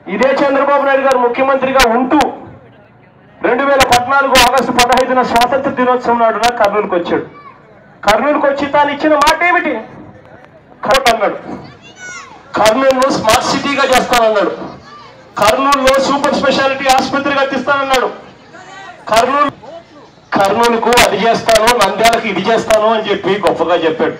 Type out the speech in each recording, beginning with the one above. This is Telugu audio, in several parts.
ఇదే చంద్రబాబు నాయుడు గారు ముఖ్యమంత్రిగా ఉంటూ రెండు వేల పద్నాలుగు ఆగస్టు పదహైదున స్వాతంత్ర దినోత్సవం నాడున కర్నూలుకు వచ్చాడు కర్నూలుకు వచ్చి తాను ఇచ్చిన మాట ఏమిటి కోట్ అన్నాడు కర్నూలును స్మార్ట్ సిటీగా చేస్తానన్నాడు కర్నూలులో సూపర్ స్పెషాలిటీ ఆసుపత్రిగా తీస్తానన్నాడు కర్నూలు కర్నూలుకు అది చేస్తాను నంద్యాలకు ఇది చేస్తాను అని చెప్పి గొప్పగా చెప్పాడు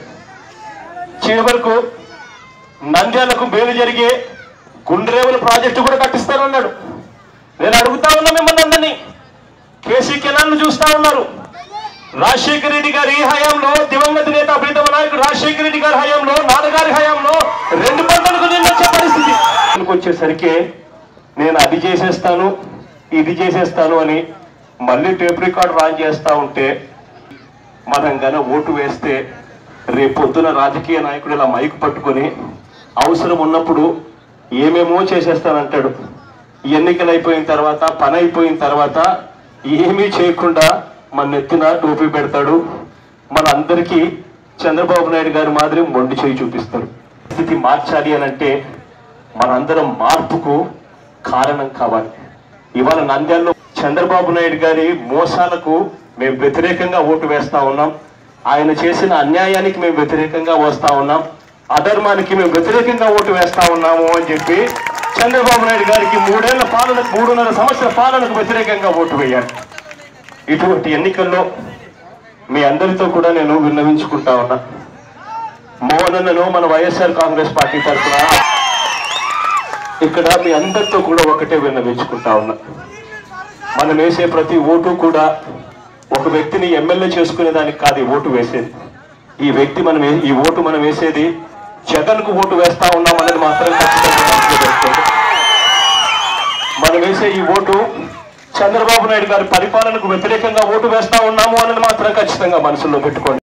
చివరకు నంద్యాలకు మేలు జరిగే గుండ్రేవుల ప్రాజెక్టు కూడా కట్టిస్తానన్నాడు నేను అడుగుతా ఉన్నా మిమ్మల్ని అందరినీ కేసీ కెనాల్ను చూస్తా ఉన్నారు రాజశేఖర రెడ్డి గారి హయాంలో దివంగత నేత ప్రీతమ నాయకుడు రాజశేఖర రెడ్డి గారి హయాంలో నాన్నగారి హయాంలో రెండు పంటలకు నీళ్ళు వచ్చే పరిస్థితి ఇక్కడికి వచ్చేసరికి నేను అది చేసేస్తాను ఇది చేసేస్తాను అని మళ్ళీ టేప్ రికార్డ్ రాన్ చేస్తా ఉంటే మనం గన ఓటు వేస్తే రేపొద్దున రాజకీయ నాయకుడు ఇలా మైకు పట్టుకొని అవసరం ఉన్నప్పుడు ఏమేమో చేసేస్తానంటాడు ఎన్నికలు అయిపోయిన తర్వాత పని అయిపోయిన తర్వాత ఏమీ చేయకుండా మన నెత్తిన టోపీ పెడతాడు మన అందరికీ చంద్రబాబు నాయుడు గారి మాదిరి మొండి చేయి చూపిస్తారు స్థితి మార్చాలి అని అంటే మనందరం మార్పుకు కారణం కావాలి ఇవాళ నంద్యాలలో చంద్రబాబు నాయుడు గారి మోసాలకు మేము వ్యతిరేకంగా ఓటు వేస్తా ఉన్నాం ఆయన చేసిన అన్యాయానికి మేము వ్యతిరేకంగా వస్తా ఉన్నాం అధర్మానికి మేము వ్యతిరేకంగా ఓటు వేస్తా ఉన్నాము అని చెప్పి చంద్రబాబు నాయుడు గారికి మూడేళ్ల పాలనకు మూడున్నర సంవత్సర పాలనకు వ్యతిరేకంగా ఓటు వేయాలి ఇటువంటి ఎన్నికల్లో మీ అందరితో కూడా నేను విన్నవించుకుంటా ఉన్నా మోహనన్నను మన వైఎస్ఆర్ కాంగ్రెస్ పార్టీ తరఫున ఇక్కడ మీ అందరితో కూడా ఒకటే విన్నవించుకుంటా ఉన్నా మనం వేసే ప్రతి ఓటు కూడా ఒక వ్యక్తిని ఎమ్మెల్యే చేసుకునే దానికి కాదు ఈ ఓటు వేసేది ఈ వ్యక్తి మనం వే- ఈ ఓటు మనం వేసేది జగన్ కు ఓటు వేస్తా ఉన్నాం అన్నది మాత్రం ఖచ్చితంగా మనసులో పెట్టుకోండి. మనం వేసే ఈ ఓటు చంద్రబాబు నాయుడు గారి పరిపాలనకు వ్యతిరేకంగా ఓటు వేస్తా ఉన్నాము అన్నది మాత్రం ఖచ్చితంగా మనసులో పెట్టుకోండి